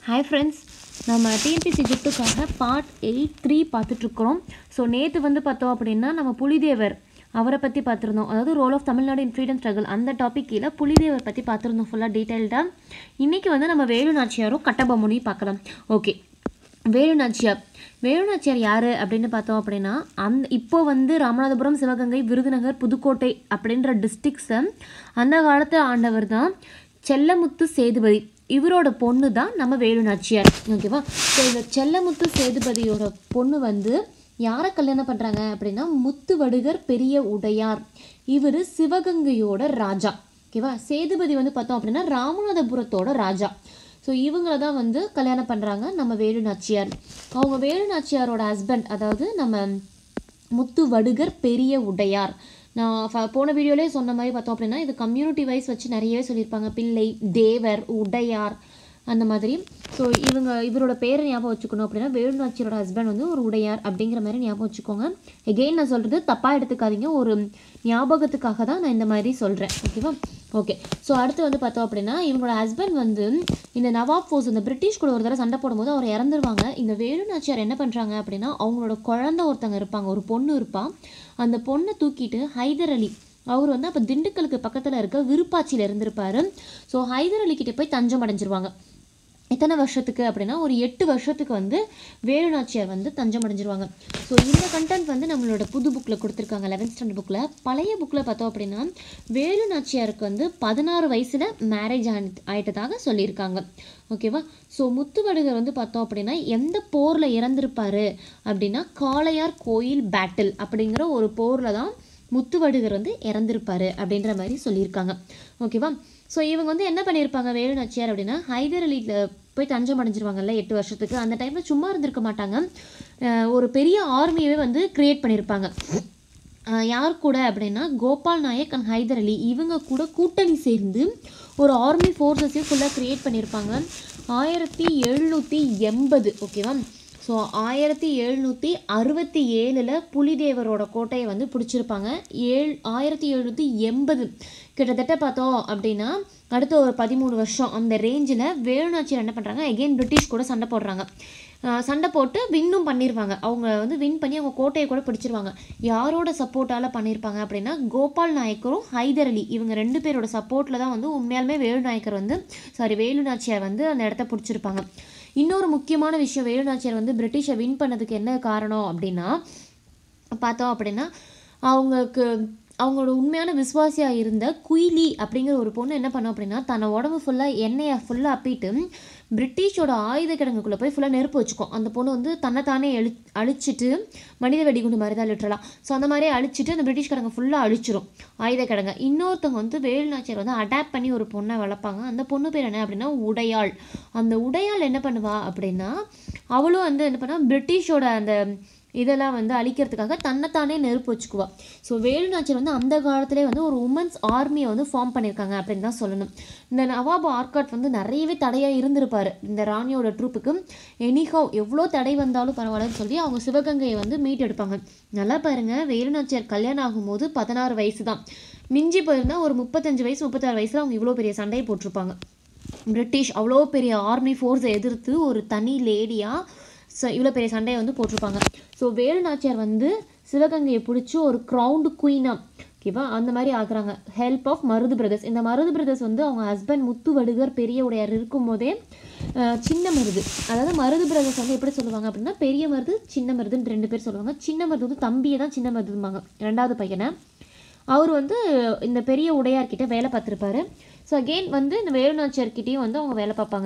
hi friends நம்ம TNPSC ஜிப்டுக்காக part eight three பார்த்துட்ருக்குறோம் ஸோ நேற்று வந்து பார்த்தோம் அப்படின்னா நம்ம புலிதேவர் அவரை பற்றி பார்த்துருந்தோம் அதாவது role of Tamil Nadu in freedom struggle அந்த டாபிக் கீழே புலிதேவர் பற்றி பார்த்துருந்தோம் ஃபுல்லாக டீட்டெயில்டாக இன்றைக்கி வந்து நம்ம வேலு நாச்சியாரும் கட்டபொம்மனையும் பார்க்கலாம் ஓகே வேலு நாச்சியார் வேலு நாச்சியார் யார் அப்படின்னு பார்த்தோம் அப்படின்னா அந் இப்போ வந்து ராமநாதபுரம் சிவகங்கை விருதுநகர் புதுக்கோட்டை அப்படின்ற டிஸ்ட்ரிக்ஸை அந்த காலத்து ஆண்டவர் தான் செல்லமுத்து சேதுபதி இவரோட பொண்ணு தான் நம்ம வேலு நாச்சியார் ஓகேவா ஸோ இந்த செல்லமுத்து சேதுபதியோட பொண்ணு வந்து யாரை கல்யாணம் பண்ணுறாங்க அப்படின்னா முத்துவடுகர் பெரிய உடையார் இவர் சிவகங்கையோட ராஜா ஓகேவா சேதுபதி வந்து பார்த்தோம் அப்படின்னா ராமநாதபுரத்தோட ராஜா ஸோ இவங்கள தான் வந்து கல்யாணம் பண்ணுறாங்க நம்ம வேலு நாச்சியார் அவங்க வேலு நாச்சியாரோட ஹஸ்பண்ட் அதாவது நம்ம முத்து வடுகர் பெரிய உடையார் நான் ஃப- போன வீடியோலேயே சொன்ன மாதிரி பார்த்தோம் அப்படின்னா இது கம்யூனிட்டி வைஸ் வச்சு நிறையவே சொல்லியிருப்பாங்க பிள்ளை தேவர் உடையார் அந்த மாதிரி ஸோ இவங்க இவரோட பேரை ஞாபகம் வச்சுக்கணும் அப்படின்னா வேலு நாச்சியாரோட ஹஸ்பண்ட் வந்து ஒரு உடையார் அப்படிங்கிற மாதிரி ஞாபகம் வச்சுக்கோங்க எகெயின் நான் சொல்கிறது தப்பாக எடுத்துக்காதீங்க ஒரு ஞாபகத்துக்காக தான் நான் இந்த மாதிரி சொல்கிறேன் ஓகேவா ஓகே ஸோ அடுத்து வந்து பார்த்தோம் அப்படின்னா இவங்களோட ஹஸ்பண்ட் வந்து இந்த நவாப் ஃபோர்ஸ் இந்த பிரிட்டிஷ் கூட ஒரு தடவை சண்டை போடும்போது அவர் இறந்துருவாங்க இந்த வேலு நாச்சியார் என்ன பண்ணுறாங்க அப்படின்னா அவங்களோட குழந்தை ஒருத்தங்க இருப்பாங்க ஒரு பொண்ணு இருப்பா அந்த பொண்ணை தூக்கிட்டு ஹைதர் அலி அவர் வந்து அப்போ திண்டுக்கலுக்கு பக்கத்தில் இருக்க விருப்பாச்சியில் இருந்திருப்பாரு ஸோ ஹைதர் அலி கிட்ட போய் தஞ்சம் அடைஞ்சிருவாங்க எத்தனை வருஷத்துக்கு அப்படின்னா ஒரு எட்டு வருஷத்துக்கு வந்து வேலு நாச்சியார் வந்து தஞ்சம் அடைஞ்சிருவாங்க ஸோ இந்த கண்டென்ட் வந்து நம்மளோட புது புக்கில் கொடுத்துருக்காங்க லெவன்த் ஸ்டாண்டர்ட் புக்கில் பழைய புக்கில் பார்த்தோம் அப்படின்னா வேலு நாச்சியாருக்கு வந்து பதினாறு வயசில் மேரேஜ் ஆனி ஆயிட்டதாக சொல்லியிருக்காங்க ஓகேவா ஸோ முத்துவடுகர் வந்து பார்த்தோம் அப்படின்னா எந்த போரில் இறந்திருப்பாரு அப்படின்னா காளையார் கோயில் பேட்டில் அப்படிங்கிற ஒரு போரில் தான் முத்துவடுகர் வந்து இறந்திருப்பாரு அப்படின்ற மாதிரி சொல்லியிருக்காங்க ஓகேவா ஸோ இவங்க வந்து என்ன பண்ணியிருப்பாங்க வேலு நாச்சியார் அப்படின்னா ஹைதர் அலியில் போய் தஞ்சம் அடைஞ்சிருவாங்கல்ல எட்டு வருஷத்துக்கு அந்த டைமில் சும்மா இருந்திருக்க மாட்டாங்க அஹ் ஒரு பெரிய ஆர்மியவே வந்து கிரியேட் பண்ணியிருப்பாங்க அஹ் யார் கூட அப்படின்னா கோபால் நாயக் அண்ட் ஹைதர் அலி இவங்க கூட கூட்டணி சேர்ந்து ஒரு ஆர்மி ஃபோர்ஸஸையும் ஃபுல்லாக க்ரியேட் பண்ணியிருப்பாங்க ஆயிரத்தி எழுநூற்றி எண்பது ஓகேவா ஸோ ஆயிரத்தி எழுநூற்றி அறுபத்தி ஏழில் புலிதேவரோட கோட்டையை வந்து பிடிச்சிருப்பாங்க ஏழ் ஆயிரத்தி எழுநூற்றி எண்பது கிட்டத்தட்ட பார்த்தோம் அப்படின்னா அடுத்த ஒரு பதிமூணு வருஷம் அந்த ரேஞ்சில் வேலுநாச்சியார் என்ன பண்ணுறாங்க எகெயின் பிரிட்டிஷ் கூட சண்டை போடுறாங்க ஆஹ் சண்டை போட்டு வின்னும் பண்ணிடுவாங்க அவங்க வந்து வின் பண்ணி அவங்க கோட்டையை கூட பிடிச்சிருவாங்க யாரோட சப்போர்ட்டால் பண்ணியிருப்பாங்க அப்படின்னா கோபால் நாயக்கரும் ஹைதர் அலி இவங்க ரெண்டு பேரோட சப்போர்ட்டில் தான் வந்து உண்மையாலுமே வேலு நாயக்கர் வந்து சாரி வேலு நாச்சியார் வந்து அந்த இடத்த பிடிச்சிருப்பாங்க இன்னொரு முக்கியமான விஷயம் வேலு நாச்சியார் வந்து பிரிட்டிஷை வின் பண்ணதுக்கு என்ன காரணம் அப்படின்னா பார்த்தோம் அப்படின்னா அவங்களுக்கு அவங்களோட உண்மையான விசுவாசியாக இருந்த குயிலி அப்படிங்கிற ஒரு பொண்ணு என்ன பண்ணோம் அப்படின்னா தன்னை உடம்பு ஃபுல்லாக எண்ணெயை ஃபுல்லாக அப்பிட்டு பிரிட்டிஷோட ஆயுத கிடங்குக்குள்ளே போய் ஃபுல்லாக நெருப்பு வச்சுக்கும் அந்த பொண்ணு வந்து தன்னைத்தானே அழி அழிச்சிட்டு மனித வெடிகுண்டு மாதிரி தான் லிட்டரலாம் ஸோ அந்த மாதிரியே அழிச்சிட்டு அந்த பிரிட்டிஷ் கிடங்கு ஃபுல்லாக அழிச்சிரும் ஆயுத கிடங்க இன்னொருத்தவங்க வந்து வேலுநாச்சியார் வந்து அடாப்ட் பண்ணி ஒரு பொண்ணை வளர்ப்பாங்க அந்த பொண்ணு பேர் என்ன அப்படின்னா உடையாள் அந்த உடையாள் என்ன பண்ணுவா அப்படின்னா அவளும் வந்து என்ன பண்ணா பிரிட்டிஷோட அந்த இதெல்லாம் வந்து அழிக்கிறதுக்காக தன்னைத்தானே நெருப்பு வச்சுக்குவா ஸோ வேலுநாச்சியார் வந்து அந்த காலத்திலே வந்து ஒரு உமன்ஸ் ஆர்மியை வந்து ஃபார்ம் பண்ணியிருக்காங்க அப்படின்னு தான் சொல்லணும் இந்த நவாப் ஆர்காட் வந்து நிறையவே தடையாக இருந்திருப்பாரு இந்த ராணியோட ட்ரூப்புக்கு எனிஹவ் எவ்வளோ தடை வந்தாலும் பரவாயில்லன்னு சொல்லி அவங்க சிவகங்கையை வந்து மீட்டெடுப்பாங்க நல்லா பாருங்க வேலுநாச்சியார் கல்யாணம் ஆகும்போது பதினாறு வயசு தான் மிஞ்சி போயிருந்தா ஒரு முப்பத்தஞ்சு வயசு முப்பத்தாறு வயசில் அவங்க இவ்வளோ பெரிய சண்டையை போட்டிருப்பாங்க பிரிட்டிஷ் அவ்வளோ பெரிய ஆர்மி ஃபோர்ஸை எதிர்த்து ஒரு தனி லேடியாக ஸோ இவ்வளோ பெரிய சண்டையை வந்து போட்டிருப்பாங்க ஸோ வேலு நாச்சியார் வந்து சிவகங்கையை பிடிச்சி ஒரு க்ரௌண்டு குயினாக ஓகேவா அந்த மாதிரி ஆகுறாங்க ஹெல்ப் ஆஃப் மருது பிரதர்ஸ் இந்த மருது பிரதர்ஸ் வந்து அவங்க ஹஸ்பண்ட் முத்து வடுகர் பெரிய உடையார் இருக்கும்போதே அஹ், சின்ன மருது அதாவது மருது பிரதர்ஸ் வந்து எப்படி சொல்லுவாங்க அப்படின்னா பெரிய மருது சின்ன மருதுன்னு ரெண்டு பேர் சொல்லுவாங்க சின்ன மருது வந்து தம்பியை தான் சின்ன மருதும்பாங்க ரெண்டாவது பையனை அவர் வந்து இந்த பெரிய உடையார்கிட்ட வேலை பார்த்துருப்பாரு ஸோ அகெயின் வந்து இந்த வேலுநாச்சியார்கிட்டையும் வந்து அவங்க வேலை பார்ப்பாங்க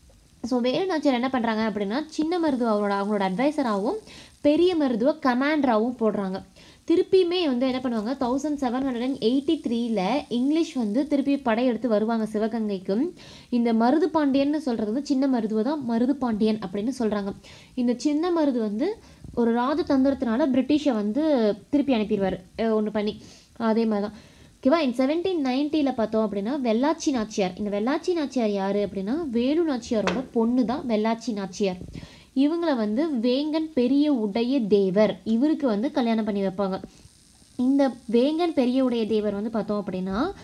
ஸோ வேலுநாச்சியார் என்ன பண்ணுறாங்க அப்படின்னா சின்ன மருது அவரோட அவங்களோட அட்வைசராகவும் பெரிய மருதுவை கமாண்டராகவும் போடுறாங்க திருப்பியுமே வந்து என்ன பண்ணுவாங்க thousand seven hundred and eighty த்ரீல இங்கிலீஷ் வந்து திருப்பி படையெடுத்து வருவாங்க சிவகங்கைக்கு இந்த மருது பாண்டியன்னு சொல்கிறது வந்து சின்ன மருதுவை தான் மருது பாண்டியன் அப்படின்னு சொல்கிறாங்க இந்த சின்ன மருது வந்து ஒரு ராஜதந்திரத்தினால பிரிட்டிஷை வந்து திருப்பி அனுப்பிடுவார் ஒன்று பண்ணி அதே மாதிரி தான் ஓகேவா இன் செவன்டீன் நைன்ட்டியில் பார்த்தோம் அப்படின்னா வெள்ளாச்சி நாச்சியார் இந்த வெள்ளாச்சி நாச்சியார் யார் அப்படின்னா வேலு நாச்சியாரோட பொண்ணு தான் வெள்ளாச்சி நாச்சியார் இவங்கள வந்து வேங்கன் பெரிய உடைய தேவர் இவருக்கு வந்து கல்யாணம் பண்ணி வைப்பாங்க இந்த வேங்கன் பெரிய உடைய தேவர் வந்து பார்த்தோம் அப்படின்னா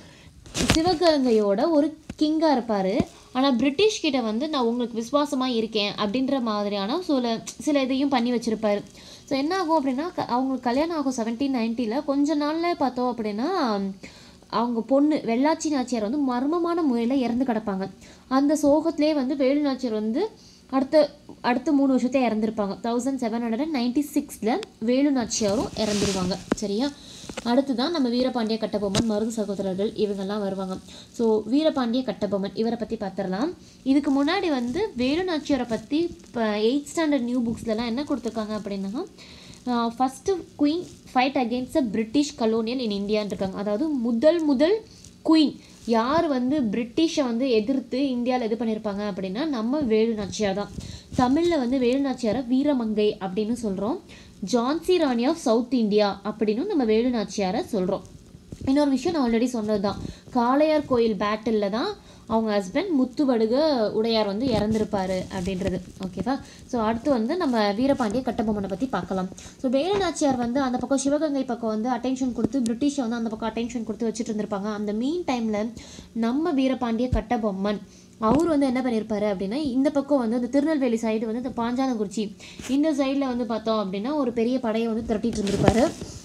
சிவகங்கையோட ஒரு கிங்காக இருப்பார் ஆனால் பிரிட்டிஷ் கிட்ட வந்து நான் உங்களுக்கு விசுவாசமாக இருக்கேன் அப்படின்ற மாதிரியான சில சில இதையும் பண்ணி வச்சுருப்பாரு ஸோ என்ன ஆகும் அப்படின்னா க- அவங்களுக்கு கல்யாணம் ஆகும் செவன்டீன் நைன்ட்டியில் கொஞ்ச நாளில் பார்த்தோம் அப்படின்னா அவங்க பொண்ணு வெள்ளாச்சி நாச்சியார் வந்து மர்மமான முறையில் இறந்து கிடப்பாங்க அந்த சோகத்திலே வந்து வேலு நாச்சியார் வந்து அடுத்த அடுத்த மூணு வருஷத்தை இறந்துருப்பாங்க thousand seven hundred and ninety சிக்ஸில் வேலு நாச்சியாரும் இறந்துருவாங்க சரியா அடுத்து தான் நம்ம வீரபாண்டிய கட்டபொம்மன் மருது சகோதரர்கள் இவங்கெல்லாம் வருவாங்க ஸோ வீரபாண்டிய கட்டபொம்மன் இவரை பற்றி பார்த்துடலாம் இதுக்கு முன்னாடி வந்து வேலு நாச்சியாரை பற்றி இப்போ எயிட் ஸ்டாண்டர்ட் நியூ புக்ஸ்லலாம் என்ன கொடுத்துருக்காங்க அப்படின்னா first queen fight against the British colonial in இந்தியான்னு இருக்காங்க அதாவது முதல் முதல் குயின் யார் வந்து பிரிட்டிஷை வந்து எதிர்த்து இந்தியாவில் இது பண்ணியிருப்பாங்க அப்படின்னா நம்ம வேலு நாச்சியார் தான் தமிழில் வந்து வேலு நாச்சியாரை வீரமங்கை அப்படின்னு சொல்கிறோம் Jhansi Rani of south India அப்படின்னு நம்ம வேலு நாச்சியாரை சொல்கிறோம் இன்னொரு விஷயம் நான் ஆல்ரெடி சொன்னது தான் காளையார் கோயில் பேட்டிலில் தான் அவங்க ஹஸ்பண்ட் முத்துவடுக உடையார் வந்து இறந்துருப்பாரு அப்படின்றது ஓகேவா ஸோ அடுத்து வந்து நம்ம வீரபாண்டிய கட்டபொம்மனை பற்றி பார்க்கலாம் ஸோ வேலு நாச்சியார் வந்து அந்த பக்கம் சிவகங்கை பக்கம் வந்து அட்டென்ஷன் கொடுத்து பிரிட்டிஷை வந்து அந்த பக்கம் அட்டென்ஷன் கொடுத்து வச்சுட்டு இருந்திருப்பாங்க அந்த மீன் டைமில் நம்ம வீரபாண்டிய கட்டபொம்மன் அவர் வந்து என்ன பண்ணியிருப்பாரு அப்படின்னா இந்த பக்கம் வந்து அந்த திருநெல்வேலி சைடு வந்து இந்த பாஞ்சாலங்குறிச்சி இந்த சைடில் வந்து பார்த்தோம் அப்படின்னா ஒரு பெரிய படையை வந்து திரட்டிட்டு இருந்திருப்பாரு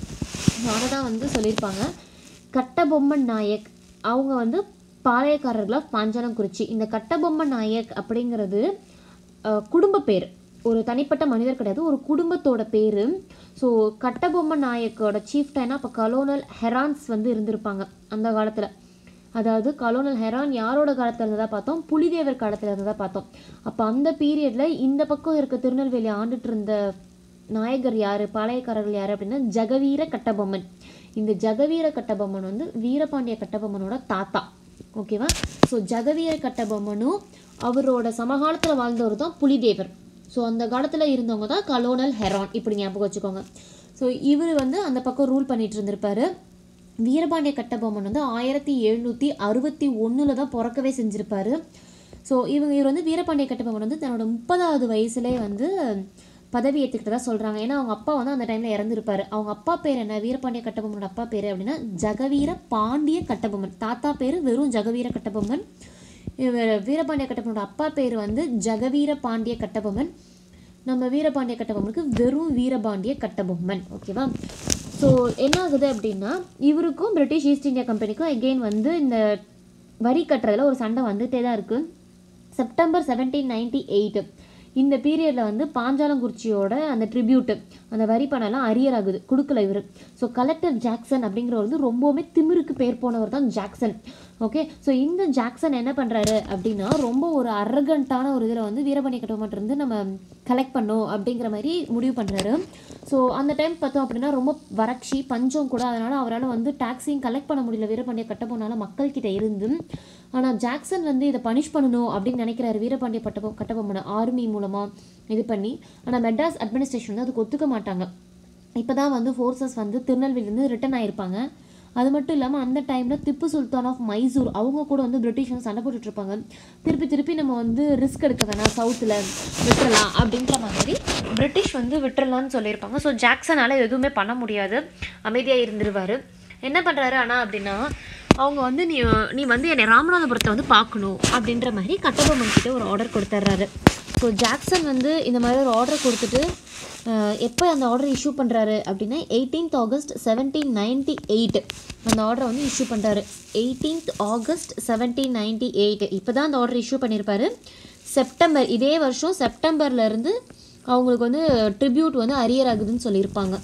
அதை தான் வந்து சொல்லியிருப்பாங்க கட்டபொம்மன் நாயக் அவங்க வந்து பாளையக்காரர்களா பாஞ்சாலங்குறிச்சி இந்த கட்டபொம்மன் நாயக் அப்படிங்கிறது அஹ், குடும்ப பேர் ஒரு தனிப்பட்ட மனிதர் கிடையாது ஒரு குடும்பத்தோட பேர் ஸோ கட்டபொம்மன் நாயக்கோட சீஃப்டைனா அப்போ கலோனல் ஹெரான்ஸ் வந்து இருந்திருப்பாங்க அந்த காலத்தில் அதாவது கலோனல் ஹெரான் யாரோட காலத்தில் இருந்ததா பார்த்தோம் புலிதேவர் காலத்தில் இருந்ததா பார்த்தோம் அப்போ அந்த பீரியடில் இந்த பக்கம் இருக்க திருநெல்வேலி ஆண்டுட்டு இருந்த நாயகர் யார் பாளையக்காரர்கள் யார் அப்படின்னா ஜெகவீர கட்டபொம்மன் இந்த ஜெகவீர கட்டபொம்மன் வந்து வீரபாண்டிய கட்டபொம்மனோட தாத்தா ஓகேவா ஸோ ஜெகவீர கட்டபொம்மனும் அவரோட சமகாலத்தில் வாழ்ந்தவர் தான் புலிதேவர் ஸோ அந்த காலத்தில் இருந்தவங்க தான் கலோனல் ஹெரான் இப்படி ஞாபகம் வச்சுக்கோங்க ஸோ இவர் வந்து அந்த பக்கம் ரூல் பண்ணிட்டு இருந்திருப்பாரு வீரபாண்டிய கட்டபொம்மன் வந்து ஆயிரத்தி எழுநூற்றி அறுபத்தி ஒன்றில் தான் பிறக்கவே செஞ்சுருப்பாரு ஸோ இவங்க இவர் வந்து வீரபாண்டிய கட்டபொம்மன் வந்து தன்னோட முப்பதாவது வயசுலேயே வந்து பதவி ஏற்றுக்கிட்டதா சொல்கிறாங்க ஏன்னா அவங்க அப்பா வந்து அந்த டைமில் இறந்துருப்பாரு அவங்க அப்பா பேர் என்ன வீரபாண்டிய கட்டபொம்மனோட அப்பா பேர் அப்படின்னா ஜெகவீர பாண்டிய கட்டபொம்மன் தாத்தா பேர் வெறும் ஜெகவீர கட்டபொம்மன் இவர் வீரபாண்டிய கட்டபொம்மனோட அப்பா பேர் வந்து ஜெகவீர பாண்டிய கட்டபொம்மன் நம்ம வீரபாண்டிய கட்டபொம்மனுக்கு வெறும் வீரபாண்டிய கட்டபொம்மன் ஓகேவா ஸோ என்ன ஆகுது அப்படின்னா இவருக்கும் பிரிட்டிஷ் ஈஸ்ட் இந்தியா கம்பெனிக்கும் அகெயின் வந்து இந்த வரி கட்டுறதுல ஒரு சண்டை வந்துட்டே தான் இருக்குது செப்டம்பர் செவன்டீன் நைன்டி எயிட் இந்த பீரியடில் வந்து பாஞ்சாலங்குறிச்சியோட அந்த ட்ரிபியூட்டு அந்த வரி பணம்லாம் அரியர் ஆகுது கொடுக்கல இவர் ஸோ கலெக்டர் ஜாக்சன் அப்படிங்கிறவர் வந்து ரொம்பவுமே திமிருக்கு பேர் போனவர் தான் ஜாக்சன் ஓகே ஸோ இந்த ஜாக்சன் என்ன பண்ணுறாரு அப்படின்னா ரொம்ப ஒரு அரகண்ட்டான ஒரு இதில் வந்து வீரபாண்டிய கட்டபொம்மன் இருந்து நம்ம கலெக்ட் பண்ணோம் அப்படிங்கிற மாதிரி முடிவு பண்ணுறாரு ஸோ அந்த டைம் பார்த்தோம் அப்படின்னா ரொம்ப வறட்சி பஞ்சம் கூட அதனால் அவரால் வந்து டாக்ஸியும் கலெக்ட் பண்ண முடியல வீரபாண்டிய கட்டபொம்மனால மக்கள்கிட்ட இருந்து ஆனால் ஜாக்சன் வந்து இதை பனிஷ் பண்ணணும் அப்படின்னு நினைக்கிறாரு வீரபாண்டிய பட்டபொ கட்டபொம்மனை ஆர்மி மூலமாக இது பண்ணி ஆனால் மெட்ராஸ் அட்மினிஸ்ட்ரேஷன் வந்து அதுக்கு ஒத்துக்க மாட்டாங்க இப்போ தான் வந்து ஃபோர்ஸஸ் வந்து திருநெல்வேலியிலேருந்து ரிட்டர்ன் ஆயிருப்பாங்க அது மட்டும் இல்லாமல் அந்த டைமில் திப்பு சுல்தான் ஆஃப் மைசூர் அவங்க கூட வந்து பிரிட்டிஷ் வந்து சண்டை போட்டுட்டு இருப்பாங்க திருப்பி திருப்பி நம்ம வந்து ரிஸ்க் எடுக்க வேணாம் சவுத்தில் விட்டுறலாம் அப்படின்ற மாதிரி பிரிட்டிஷ் வந்து விட்டுறலாம்னு சொல்லியிருப்பாங்க ஸோ ஜாக்சனால் எதுவுமே பண்ண முடியாது அமைதியாக இருந்துருவார் என்ன பண்ணுறாரு ஆனால் அப்படின்னா அவங்க வந்து நீ நீ வந்து என்னை ராமநாதபுரத்தை வந்து பார்க்கணும் அப்படின்ற மாதிரி கட்டபொம்மன் கிட்ட ஒரு ஆர்டர் கொடுத்துட்றாரு ஸோ ஜாக்சன் வந்து இந்த மாதிரி ஒரு ஆர்டர் கொடுத்துட்டு எப்போ அந்த ஆர்டர் இஷ்யூ பண்ணுறாரு அப்படின்னா eighteenth August seventeen ninety eight அந்த ஆர்டரை வந்து இஷ்யூ பண்ணுறாரு eighteenth August seventeen ninety eight இப்போ தான் அந்த ஆர்டர் இஷ்யூ பண்ணியிருப்பாரு செப்டம்பர் இதே வருஷம் செப்டம்பர்ல இருந்து அவங்களுக்கு வந்து ட்ரிபியூட் வந்து அரியர் ஆகுதுன்னு சொல்லியிருப்பாங்க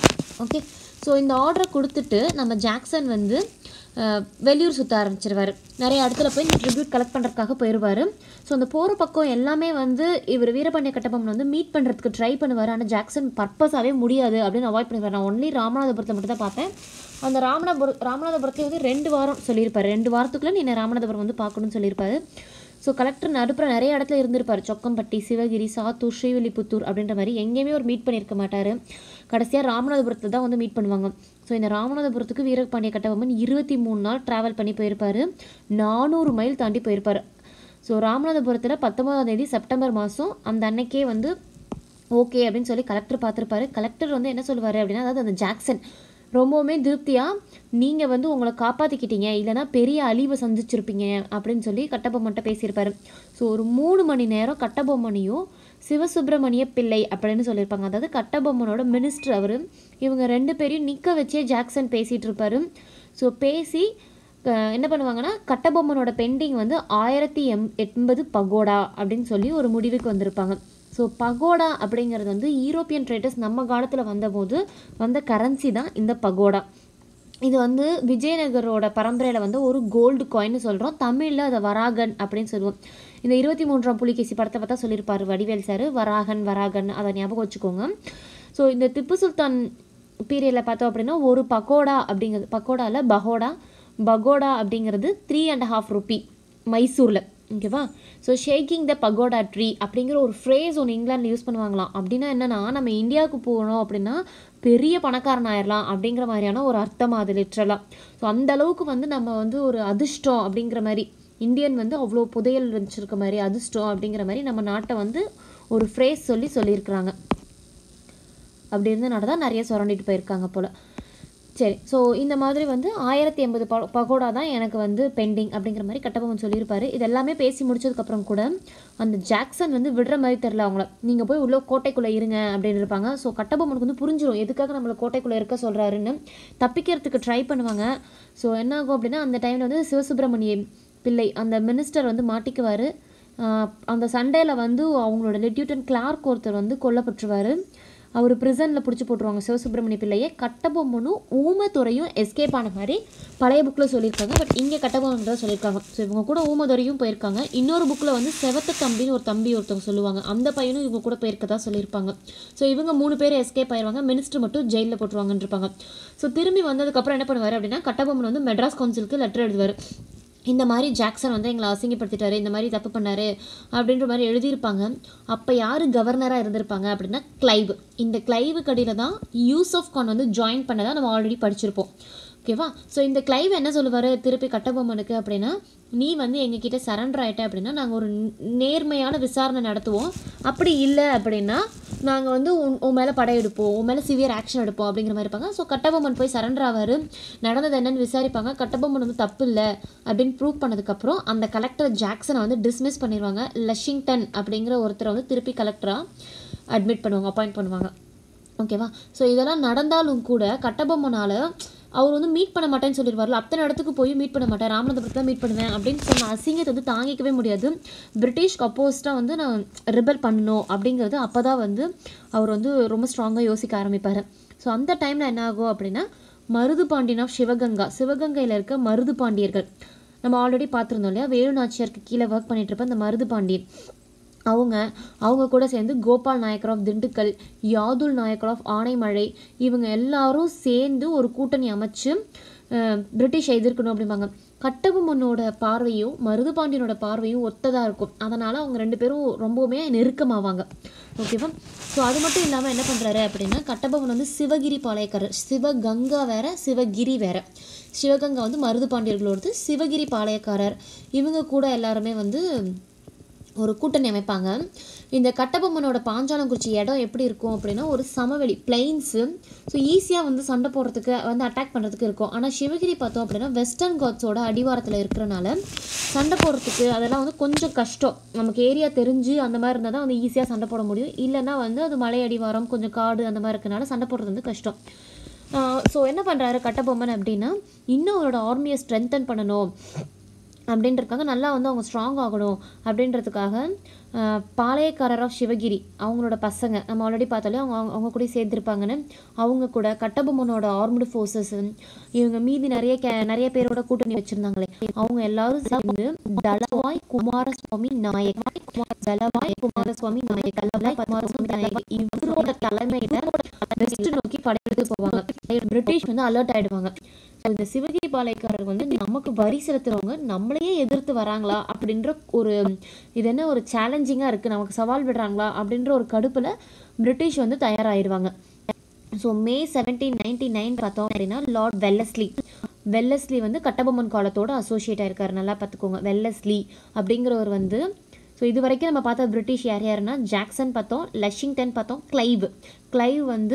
ஓகே ஸோ இந்த ஆர்டரை கொடுத்துட்டு நம்ம ஜாக்சன் வந்து அஹ், வெளியூர் சுற்ற ஆரம்பிச்சிருவார் நிறைய இடத்துல போய் இந்த ட்ரிபியூட் கலெக்ட் பண்ணுறதுக்காக போயிடுவார் ஸோ அந்த போகிற பக்கம் எல்லாமே வந்து இவர் வீரபாண்டிய கட்டபொம்மன் வந்து மீட் பண்ணுறதுக்கு ட்ரை பண்ணுவார் ஆனால் ஜாக்சன் பர்பஸாகவே முடியாது அப்படின்னு அவாய்ட் பண்ணிடுவார் நான் ஒன்லி ராமநாதபுரத்தை மட்டும் தான் பார்த்தேன் அந்த ராமநாதபுர ராமநாதபுரத்தை வந்து ரெண்டு வாரம் சொல்லியிருப்பார் ரெண்டு வாரத்துக்குள்ளே நீ என்னை ராமநாதபுரம் வந்து பார்க்கணும்னு சொல்லியிருப்பாரு ஸோ கலெக்டர் நடுப்புற நிறைய இடத்துல இருந்திருப்பார் சொக்கம்பட்டி சிவகிரி சாத்தூர் ஸ்ரீவில்லிபுத்தூர் அப்படின்ற மாதிரி எங்கேயுமே ஒரு மீட் பண்ணியிருக்க மாட்டார் கடைசியாக ராமநாதபுரத்தில் தான் வந்து மீட் பண்ணுவாங்க ஸோ இந்த ராமநாதபுரத்துக்கு வீரபாண்டிய கட்டபொம்மன் இருபத்தி மூணு நாள் ட்ராவல் பண்ணி போயிருப்பார் நானூறு மைல் தாண்டி போயிருப்பார் ஸோ ராமநாதபுரத்தில் பத்தொன்பதாம் தேதி செப்டம்பர் மாதம் அந்த அன்னைக்கே வந்து ஓகே அப்படின்னு சொல்லி கலெக்டர் பார்த்துருப்பாரு கலெக்டர் வந்து என்ன சொல்லுவார் அப்படின்னா அதாவது அந்த ஜாக்சன் ரொம்பவுமே திருப்தியாக நீங்கள் வந்து உங்களை காப்பாற்றிக்கிட்டீங்க இல்லைன்னா பெரிய அழிவை சந்திச்சிருப்பீங்க அப்படின்னு சொல்லி கட்டபொம்மன்ட்ட பேசியிருப்பாரு ஸோ ஒரு மூணு மணி நேரம் கட்டபொம்மனையும் சிவசுப்பிரமணிய பிள்ளை அப்படின்னு சொல்லியிருப்பாங்க அதாவது கட்டபொம்மனோட மினிஸ்டர் அவர் இவங்க ரெண்டு பேரையும் நிற்க வச்சே ஜாக்சன் பேசிகிட்டு இருப்பாரு ஸோ பேசி அஹ், என்ன பண்ணுவாங்கன்னா கட்டபொம்மனோட பெண்டிங் வந்து ஆயிரத்தி எம் எண்பது பகோடா அப்படின்னு சொல்லி ஒரு முடிவுக்கு வந்திருப்பாங்க ஸோ பகோடா அப்படிங்கிறது வந்து யூரோப்பியன் ட்ரேடர்ஸ் நம்ம காலத்தில் வந்தபோது வந்த கரன்சி தான் இந்த பகோடா இது வந்து விஜயநகரோட பரம்பரையில் வந்து ஒரு கோல்டு காயின்னு சொல்கிறோம் தமிழில் அதை வராகன் அப்படின்னு சொல்லுவோம் இந்த இருபத்தி மூன்றாம் புலிகேசி படத்தை பார்த்தா சொல்லியிருப்பாரு வடிவேல் சார் வராகன் வராகன் அதை ஞாபகம் வச்சுக்கோங்க ஸோ இந்த திப்பு சுல்தான் பீரியடில் பார்த்தோம் அப்படின்னா ஒரு பக்கோடா அப்படிங்கிறது பக்கோடாவில் பகோடா பகோடா அப்படிங்கிறது த்ரீ அண்ட் ஹாஃப் ருபி மைசூரில் ஓகேவா so shaking the pagoda tree அப்படிங்கிற ஒரு ஃப்ரேஸ் ஒன்று இங்கிலாண்டில் யூஸ் பண்ணுவாங்களாம் அப்படின்னா என்னன்னா நம்ம இந்தியாவுக்கு போகணும் அப்படின்னா பெரிய பணக்காரன் ஆயிடலாம் அப்படிங்கிற மாதிரியான ஒரு அர்த்தம் அது லிட்ரலாக ஸோ அந்த அளவுக்கு வந்து நம்ம வந்து ஒரு அதிர்ஷ்டம் அப்படிங்கிற மாதிரி இந்தியன் வந்து அவ்வளோ புதையல் வச்சிருக்க மாதிரி அதிர்ஷ்டம் அப்படிங்கிற மாதிரி நம்ம நாட்டை வந்து ஒரு ஃப்ரேஸ் சொல்லி சொல்லியிருக்கிறாங்க அப்படி இருந்தனால தான் நிறைய சுரண்டிட்டு போயிருக்காங்க போல் சரி ஸோ இந்த மாதிரி வந்து ஆயிரத்தி எண்பது ப பகோடா தான் எனக்கு வந்து பெண்டிங் அப்படிங்கிற மாதிரி கட்டபொம்மன் சொல்லியிருப்பாரு இது எல்லாமே பேசி முடிச்சதுக்கப்புறம் கூட அந்த ஜாக்சன் வந்து விடுற மாதிரி தெரில அவங்கள நீங்கள் போய் உள்ள கோட்டைக்குள்ளே இருங்க அப்படின்னு இருப்பாங்க ஸோ கட்டபொம்மனுக்கு வந்து புரிஞ்சிடும் எதுக்காக நம்மளை கோட்டைக்குள்ளே இருக்க சொல்கிறாருன்னு தப்பிக்கிறதுக்கு ட்ரை பண்ணுவாங்க ஸோ என்ன ஆகும் அப்படின்னா அந்த டைமில் வந்து சிவசுப்பிரமணிய பிள்ளை அந்த மினிஸ்டர் வந்து மாட்டிக்குவார் அந்த சண்டையில் வந்து அவங்களோட லெட்யூட்டன் கிளார்க் ஒருத்தர் வந்து கொல்லப்பட்டுருவார் அவர் ப்ரிசனில் பிடிச்சி போட்டுருவாங்க சிவசுப்பிரமணிய பிள்ளையை கட்டபொம்மனும் ஊமத்துறையும் எஸ்கேப் ஆன மாதிரி பழைய புக்கில் சொல்லியிருக்காங்க பட் இங்கே கட்டபொம்மன் தான் சொல்லியிருக்காங்க ஸோ இவங்க கூட ஊமதுறையும் போயிருக்காங்க இன்னொரு புக்கில் வந்து செவத்த தம்பின்னு ஒரு தம்பி ஒருத்தவங்க சொல்லுவாங்க அந்த பையனும் இவங்க கூட போயிருக்கதா சொல்லியிருப்பாங்க ஸோ இவங்க மூணு பேர் எஸ்கேப் ஆயிருவாங்க மினிஸ்டர் மட்டும் ஜெயிலில் போட்டுருவாங்கன்னு இருப்பாங்க ஸோ திரும்பி வந்ததுக்கப்புறம் என்ன பண்ணுவார் அப்படின்னா கட்டபொம்மன் வந்து மெட்ராஸ் கவுன்சிலுக்கு லெட்டர் எழுதுவார் இந்த மாதிரி ஜாக்சன் வந்து எங்களை அசிங்கப்படுத்திட்டாரு இந்த மாதிரி தப்பு பண்ணாரு அப்படின்ற மாதிரி எழுதியிருப்பாங்க அப்போ யார் கவர்னராக இருந்திருப்பாங்க அப்படின்னா கிளைவ் இந்த கிளைவு கடியில் தான் யூசப் கான் வந்து ஜாயின் பண்ணதா நம்ம ஆல்ரெடி படிச்சிருப்போம் ஓகேவா ஸோ இந்த கிளைவ் என்ன சொல்லுவார் திருப்பி கட்டபொம்மனுக்கு அப்படின்னா நீ வந்து எங்ககிட்ட சரண்டர் ஆயிட்ட அப்படின்னா நாங்கள் ஒரு நேர்மையான விசாரணை நடத்துவோம் அப்படி இல்லை அப்படின்னா நாங்கள் வந்து உன் உன் மேலே படையெடுப்போம் உன் மேலே சிவியர் ஆக்ஷன் எடுப்போம் அப்படிங்கிற மாதிரி இருப்பாங்க ஸோ கட்டபொம்மன் போய் சரண்டர் ஆவார் நடந்தது என்னன்னு விசாரிப்பாங்க கட்டபொம்மன் வந்து தப்பு இல்லை அப்படின்னு ப்ரூவ் பண்ணதுக்கப்புறம் அந்த கலெக்டர் ஜாக்சனை வந்து டிஸ்மிஸ் பண்ணிடுவாங்க லஷிங்டன் அப்படிங்கிற ஒருத்தரை வந்து திருப்பி கலெக்டராக அட்மிட் பண்ணுவாங்க அப்பாயிண்ட் பண்ணுவாங்க ஓகேவா ஸோ இதெல்லாம் நடந்தாலும் கூட கட்டபொம்மனால் அவர் வந்து மீட் பண்ண மாட்டேன்னு சொல்லிடுவார்ல அத்தனை இடத்துக்கு போய் மீட் பண்ண மாட்டேன் ராமநாதபுரத்தில் மீட் பண்ணுவேன் அப்படின்னு சொன்ன அசிங்கத்தை வந்து தாங்கிக்கவே முடியாது பிரிட்டிஷ்க்கு அப்போஸ்ட்டாக வந்து நான் ரிபல் பண்ணணும் அப்படிங்கிறது அப்போ தான் வந்து அவர் வந்து ரொம்ப ஸ்ட்ராங்காக யோசிக்க ஆரம்பிப்பார் ஸோ அந்த டைமில் என்ன ஆகும் அப்படின்னா மருது பாண்டியன் ஆஃப் சிவகங்கா சிவகங்கையில் இருக்க மருது பாண்டியர்கள் நம்ம ஆல்ரெடி பார்த்துருந்தோம் இல்லையா வேலு நாச்சியாருக்கு கீழே ஒர்க் பண்ணிட்டு இருப்ப இந்த மருது பாண்டியன் அவங்க அவங்க கூட சேர்ந்து கோபால் நாயக்கர் ஆஃப் திண்டுக்கல் யாதுல் நாயக்கர் ஆஃப் ஆனைமழை இவங்க எல்லாரும் சேர்ந்து ஒரு கூட்டணி அமைச்சு அஹ், பிரிட்டிஷை எதிர்க்கணும் அப்படிம்பாங்க கட்டபொம்மனோட பார்வையும் மருதுபாண்டியனோட பார்வையும் ஒத்ததாக இருக்கும் அதனால் அவங்க ரெண்டு பேரும் ரொம்பவுமே நெருக்கமாவாங்க ஓகேவா ஸோ அது மட்டும் இல்லாமல் என்ன பண்ணுறாரு அப்படின்னா கட்டபொம்மன் வந்து சிவகிரி பாளையக்காரர் சிவகங்கா வேற சிவகிரி வேற சிவகங்கா வந்து மருதுபாண்டியர்களோடது சிவகிரி பாளையக்காரர் இவங்க கூட எல்லாருமே வந்து ஒரு கூட்டணி அமைப்பாங்க இந்த கட்டபொம்மனோட பாஞ்சாலங்குறிச்சி இடம் எப்படி இருக்கும் அப்படின்னா ஒரு சமவெளி பிளைன்ஸு ஸோ ஈஸியாக வந்து சண்டை போடுறதுக்கு வந்து அட்டாக் பண்ணுறதுக்கு இருக்கும் ஆனால் சிவகிரி பார்த்தோம் அப்படின்னா வெஸ்டர்ன் காட்ஸோட அடிவாரத்தில் இருக்கிறனால சண்டை போடுறதுக்கு அதெல்லாம் வந்து கொஞ்சம் கஷ்டம் நமக்கு ஏரியா தெரிஞ்சு அந்த மாதிரி இருந்தால் தான் வந்து ஈஸியாக சண்டை போட முடியும் இல்லைன்னா வந்து அது மலை அடிவாரம் கொஞ்சம் காடு அந்த மாதிரி இருக்கனால சண்டை போடுறது வந்து கஷ்டம் ஸோ என்ன பண்ணுறாரு கட்டபொம்மன் அப்படின்னா இன்னும் அவரோட ஆர்மியை ஸ்ட்ரென்தன் பண்ணணும் அப்படின்றதுக்காக நல்லா வந்து அவங்க ஸ்ட்ராங் ஆகணும் அப்படின்றதுக்காக ஆஹ், பாளையக்காரர் ஆஃப் சிவகிரி அவங்களோட பசங்க நம்ம ஆல்ரெடி பார்த்தாலே அவங்க அவங்க- அவங்க கூட சேர்ந்துருப்பாங்கன்னு அவங்க கூட கட்டபொம்மனோட ஆர்ம்டு ஃபோர்ஸஸ் இவங்க மீதி நிறைய கே நிறைய பேரோட கூட்டணி வச்சுருந்தாங்களே அவங்க எல்லாரும் சேர்ந்து தலவாய் குமாரசுவாமி நாயக் தலவாய் குமாரசுவாமி நாயக் தலவாய் குமாரசுவாமி நாயக் இவரோட தலைமையில வெஸ்ட் நோக்கி படையெடுத்து போவாங்க பிரிட்டிஷ் வந்து அலர்ட் ஆயிடுவாங்க So, இந்த சிவகிரி பாளையக்காரர் வந்து நமக்கு வரி செலுத்துறவங்க நம்மளையே எதிர்த்து வராங்களா அப்படின்ற ஒரு இது என்ன ஒரு சேலஞ்சிங்காக இருக்குது நமக்கு சவால் விடுறாங்களா அப்படின்ற ஒரு கடுப்பில் பிரிட்டிஷ் வந்து தயாராகிடுவாங்க so May seventeen ninety nine பார்த்தோம் அப்படின்னா லார்ட் வெல்லஸ்லி வெல்லஸ்லி வந்து கட்டபொம்மன் காலத்தோட அசோசியேட் ஆயிருக்காரு நல்லா பார்த்துக்கோங்க வெல்லஸ்லி அப்படிங்கிறவர் வந்து ஸோ இது வரைக்கும் நம்ம பார்த்த பிரிட்டிஷ் யார் யாருன்னா ஜாக்சன் பார்த்தோம் லஷிங்டன் பார்த்தோம் கிளைவ் கிளைவ் வந்து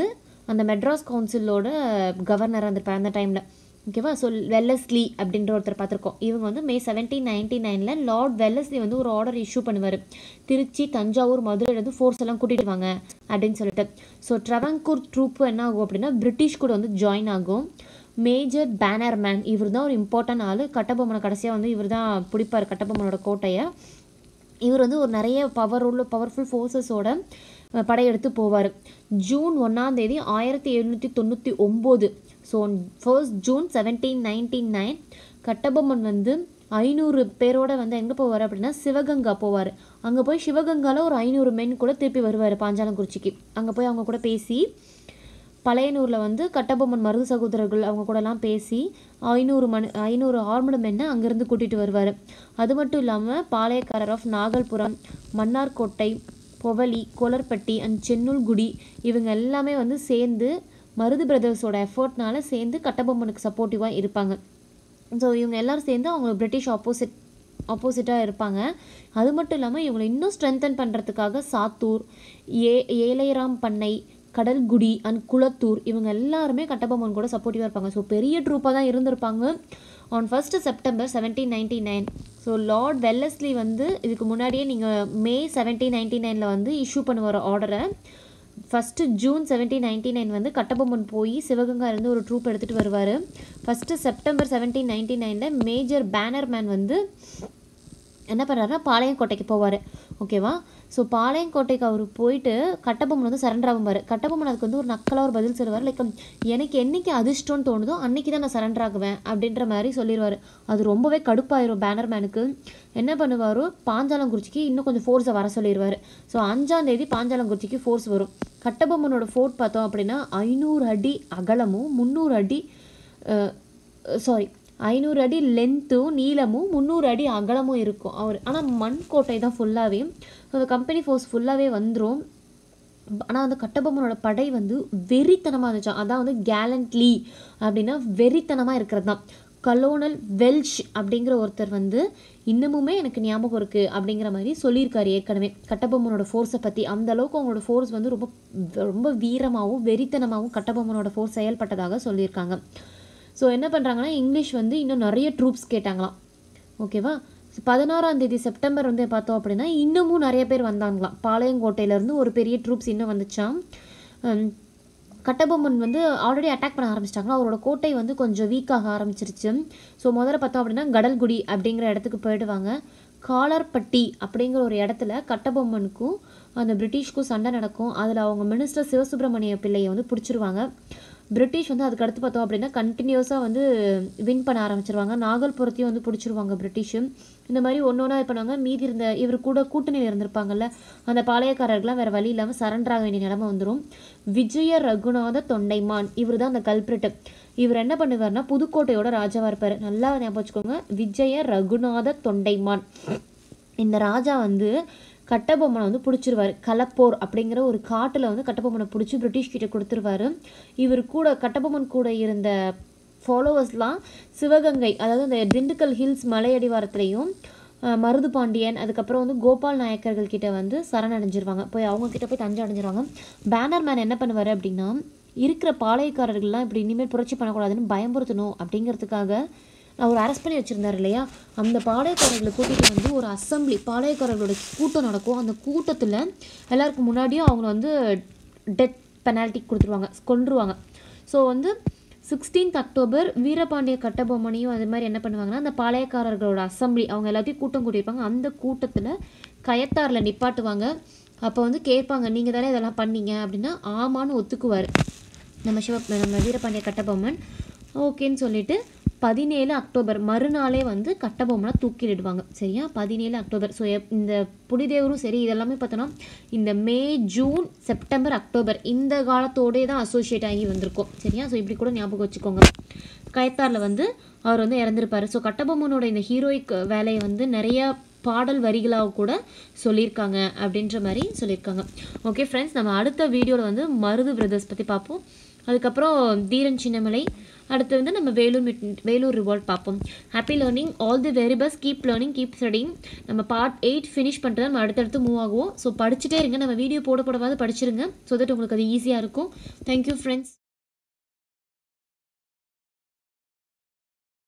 அந்த மெட்ராஸ் கவுன்சிலோட கவர்னராக இருந்திருப்பார் அந்த டைமில் ஓகேவா ஸோ வெல்லஸ்லி அப்படின்ற ஒருத்தர் பார்த்துருக்கோம் இவங்க வந்து மே செவன்டீன் நைன்டி நைனில் லார்ட் வெல்லஸ்லி வந்து ஒரு ஆர்டர் இஷ்யூ பண்ணுவார் திருச்சி தஞ்சாவூர் மதுரையிலேருந்து ஃபோர்ஸ் எல்லாம் கூட்டிகிட்டு வாங்க அப்படின்னு சொல்லிட்டு ஸோ ட்ரவங்கூர் ட்ரூப் என்ன ஆகும் அப்படின்னா பிரிட்டிஷ் கூட வந்து ஜாயின் ஆகும் மேஜர் பேனர்மேன் இவர் தான் ஒரு இம்பார்ட்டன்ட் ஆள் கட்டபொம்மனை கடைசியாக வந்து இவர் தான் பிடிப்பார் கட்டபொம்மனோட கோட்டையை இவர் வந்து ஒரு நிறைய பவர் உள்ள பவர்ஃபுல் ஃபோர்ஸஸோட படையெடுத்து போவார் ஜூன் ஒன்றாம் தேதி ஆயிரத்தி எழுநூற்றி தொண்ணூற்றி ஒம்பது so first June seventeen ninety nine Kattabomman வந்து ஐநூறு பேரோட வந்து எங்கே போவார் அப்படின்னா சிவகங்கா போவார் அங்கே போய் சிவகங்காவில் ஒரு ஐநூறு மென் கூட திருப்பி வருவார் பாஞ்சாலங்குறிச்சிக்கு அங்கே போய் அவங்க கூட பேசி பழையனூரில் வந்து கட்டபொம்மன் மருது சகோதரர்கள் அவங்க கூடலாம் பேசி ஐநூறு மணி ஐநூறு ஆர்மடு மென்னை அங்கேருந்து கூட்டிகிட்டு வருவார் அது மட்டும் இல்லாமல் பாளையக்காரர் ஆஃப் நாகல்புரம் மன்னார்கோட்டை பொவலி கொலர்பட்டி அண்ட் சென்னூல்குடி இவங்க எல்லாமே வந்து சேர்ந்து மருது பிரதர்ஸோட எஃபர்ட்னால சேர்ந்து கட்டபொம்மனுக்கு சப்போர்ட்டிவாக இருப்பாங்க ஸோ இவங்க எல்லாரும் சேர்ந்து அவங்க பிரிட்டிஷ் ஆப்போசிட் ஆப்போசிட்டாக இருப்பாங்க அது மட்டும் இல்லாமல் இவங்களை இன்னும் ஸ்ட்ரென்தன் பண்ணுறதுக்காக சாத்தூர் ஏ ஏலையராம் பண்ணை கடல்குடி அண்ட் குளத்தூர் இவங்க எல்லாருமே கட்டபொம்மன் கூட சப்போர்ட்டிவாக இருப்பாங்க ஸோ பெரிய ட்ரூப்பாக தான் இருந்திருப்பாங்க on first September seventeen ninety nine so Lord Wellesley வந்து இதுக்கு முன்னாடியே நீங்கள் மே செவன்டீன் நைன்டி நைனில் வந்து இஷ்யூ பண்ணுவார் ஆர்டரை first June seventeen ninety nine வந்து கட்டபொம்மன் போய் சிவகங்காயிலேருந்து ஒரு ட்ரூப் எடுத்துகிட்டு வருவார் ஃபஸ்ட்டு செப்டம்பர் செவன்டீன் நைன்டி நைனில் மேஜர் பேனர்மேன் வந்து என்ன பண்ணுறாருன்னா பாளையங்கோட்டைக்கு போவார் ஓகேவா ஸோ பாளையங்கோட்டைக்கு அவர் போயிட்டு கட்டபொம்மன் வந்து சரண்டர் ஆகும்பார் கட்டபொம்மன் அதுக்கு வந்து ஒரு நக்கலாக ஒரு பதில் சொல்லுவார் லைக் எனக்கு என்னைக்கு அதிர்ஷ்டம்னு தோணுதோ அன்னைக்கு தான் நான் சரண்டர் ஆகுவேன் அப்படின்ற மாதிரி சொல்லிடுவார் அது ரொம்பவே கடுப்பாயிரும் பேனர்மேனுக்கு என்ன பண்ணுவார் பாஞ்சாலங்குறிச்சிக்கு இன்னும் கொஞ்சம் ஃபோர்ஸை வர சொல்லிடுவார் ஸோ அஞ்சாம் தேதி பாஞ்சாலங்குறிச்சிக்கு ஃபோர்ஸ் வரும் கட்டபொம்மனோட ஃபோர்ட் பார்த்தோம் அப்படின்னா ஐநூறு அடி அகலமும் முந்நூறு அடி சாரி ஐநூறு அடி லென்த்தும் நீளமும் முந்நூறு அடி அகலமும் இருக்கும் அவர் ஆனால் மண் கோட்டை தான் ஃபுல்லாகவே அந்த கம்பெனி ஃபோர்ஸ் ஃபுல்லாகவே வந்துடும் ஆனால் அந்த கட்டபொம்மனோட படை வந்து வெறித்தனமாக இருந்துச்சு அதான் வந்து கேலண்ட்லி அப்படின்னா வெறித்தனமாக இருக்கிறது தான் கலோனல் வெல்ஷ் அப்படிங்கிற ஒருத்தர் வந்து இன்னமுமே எனக்கு ஞாபகம் இருக்குது அப்படிங்கிற மாதிரி சொல்லியிருக்காரு ஏற்கனவே கட்டபொம்மனோட ஃபோர்ஸை பற்றி அந்த அளவுக்கு அவங்களோட ஃபோர்ஸ் வந்து ரொம்ப ரொம்ப வீரமாகவும் வெறித்தனமாகவும் கட்டபொம்மனோட ஃபோர்ஸ் செயல்பட்டதாக சொல்லியிருக்காங்க ஸோ என்ன பண்ணுறாங்கன்னா இங்கிலீஷ் வந்து இன்னும் நிறைய ட்ரூப்ஸ் கேட்டாங்களாம் ஓகேவா பதினாறாம் தேதி செப்டம்பர் வந்து பார்த்தோம் அப்படின்னா இன்னமும் நிறைய பேர் வந்தாங்களாம் பாளையங்கோட்டையிலேருந்து ஒரு பெரிய ட்ரூப்ஸ் இன்னும் வந்துச்சாம் கட்டபொம்மன் வந்து ஆல்ரெடி அட்டாக் பண்ண ஆரம்பிச்சிட்டாங்க அவரோட கோட்டை வந்து கொஞ்சம் வீக்காக ஆரம்பிச்சிருச்சு ஸோ முதல்ல பார்த்தோம் அப்படின்னா கடல்குடி அப்படிங்கிற இடத்துக்கு போயிடுவாங்க காலர்பட்டி அப்படிங்கிற ஒரு இடத்துல கட்டபொம்மனுக்கும் அந்த பிரிட்டிஷ்க்கும் சண்டை நடக்கும் அதில் அவங்க மினிஸ்டர் சிவசுப்பிரமணிய பிள்ளையை வந்து பிடிச்சிருவாங்க பிரிட்டிஷ் வந்து அதுக்கு அடுத்து பார்த்தோம் அப்படின்னா கண்டினியூஸாக வந்து வின் பண்ண ஆரம்பிச்சிருவாங்க நாகல்புரத்தையும் வந்து பிடிச்சிருவாங்க பிரிட்டிஷு இந்த மாதிரி ஒன்று ஒன்றா இது பண்ணுவாங்க மீதி இருந்த இவர் கூட கூட்டணியில் இருந்திருப்பாங்கல்ல அந்த பாளையக்காரர்கள்லாம் வேறு வழி இல்லாமல் சரண்டர் ஆக வேண்டிய நிலைமை வந்துடும் விஜய ரகுநாத தொண்டைமான் இவர் தான் அந்த கல்பிரிட்டு இவர் என்ன பண்ணுவார்னா புதுக்கோட்டையோட ராஜாவாக இருப்பார் நல்லா ஞாபகம் வச்சுக்கோங்க விஜய ரகுநாத தொண்டைமான் இந்த ராஜா வந்து கட்டபொம்மனை வந்து பிடிச்சிருவாரு கலப்போர் அப்படிங்கிற ஒரு காட்டில் வந்து கட்டபொம்மனை பிடிச்சி பிரிட்டிஷ் கிட்ட கொடுத்துருவாரு இவர் கூட கட்டபொம்மன் கூட இருந்த ஃபாலோவர்ஸ்லாம் சிவகங்கை அதாவது அந்த திண்டுக்கல் ஹில்ஸ் மலையடிவாரத்துலேயும் மருது பாண்டியன் அதுக்கப்புறம் வந்து கோபால் நாயக்கர்கள் கிட்ட வந்து சரணடைஞ்சிருவாங்க போய் அவங்க கிட்ட போய் தஞ்சை அடைஞ்சிருவாங்க பேனர் மேன் என்ன பண்ணுவார் அப்படின்னா இருக்கிற பாளையக்காரர்கள்லாம் இப்படி இனிமேல் புரட்சி பண்ணக்கூடாதுன்னு பயமுறுத்தணும் அப்படிங்கிறதுக்காக அவர் அரெஸ்ட் பண்ணி வச்சுருந்தார் இல்லையா அந்த பாளையக்காரர்களை கூட்டிகிட்டு வந்து ஒரு அசம்பிளி பாளையக்காரர்களோட கூட்டம் நடக்கும் அந்த கூட்டத்தில் எல்லாருக்கும் முன்னாடியும் அவங்க வந்து டெத் பெனால்ட்டி கொடுத்துருவாங்க கொன்றுவாங்க ஸோ வந்து சிக்ஸ்டீன்த் அக்டோபர் வீரபாண்டிய கட்டபொம்மனையும் அது மாதிரி என்ன பண்ணுவாங்கன்னா அந்த பாளையக்காரர்களோட அசம்பிளி அவங்க எல்லாத்தையும் கூட்டம் கூட்டியிருப்பாங்க அந்த கூட்டத்தில் கயத்தாரில் நிப்பாட்டுவாங்க அப்போ வந்து கேட்பாங்க நீங்கள் தானே இதெல்லாம் பண்ணீங்க அப்படின்னா ஆமான்னு ஒத்துக்குவார் நம்ம சிவ நம்ம வீரபாண்டிய கட்டபொம்மன் ஓகேன்னு சொல்லிட்டு பதினேழு அக்டோபர் மறுநாளே வந்து கட்டபொம்மனை தூக்கிலிடுவாங்க சரியா பதினேழு அக்டோபர் ஸோ இந்த புலிதேவரும் சரி இதெல்லாமே பார்த்தோன்னா இந்த மே ஜூன் செப்டம்பர் அக்டோபர் இந்த காலத்தோடே தான் அசோசியேட் ஆகி வந்திருக்கும் சரியா ஸோ இப்படி கூட ஞாபகம் வச்சுக்கோங்க கயத்தாரில் வந்து அவர் வந்து இறந்துருப்பார் ஸோ கட்டபொம்மனோட இந்த ஹீரோயிக் வேலையை வந்து நிறையா பாடல் வரிகளாக கூட சொல்லியிருக்காங்க அப்படின்ற மாதிரி சொல்லியிருக்காங்க ஓகே ஃப்ரெண்ட்ஸ் நம்ம அடுத்த வீடியோவில் வந்து மருது பிரதர்ஸ் பற்றி பார்ப்போம் அதுக்கப்புறம் தீரன் சின்னமலை அடுத்து வந்து நம்ம வேலூர் மிட் வேலூர் ரிவால்ட் பார்ப்போம் happy learning all the very best keep learning keep studying நம்ம பார்ட் எயிட் ஃபினிஷ் பண்ணிட்டு நம்ம அடுத்தடுத்து மூவ் ஆகுவோம் ஸோ படிச்சுட்டே இருங்க நம்ம வீடியோ போட போடவாது படிச்சிருங்க ஸோ தட் உங்களுக்கு அது ஈஸியாக இருக்கும் தேங்க்யூ ஃப்ரெண்ட்ஸ்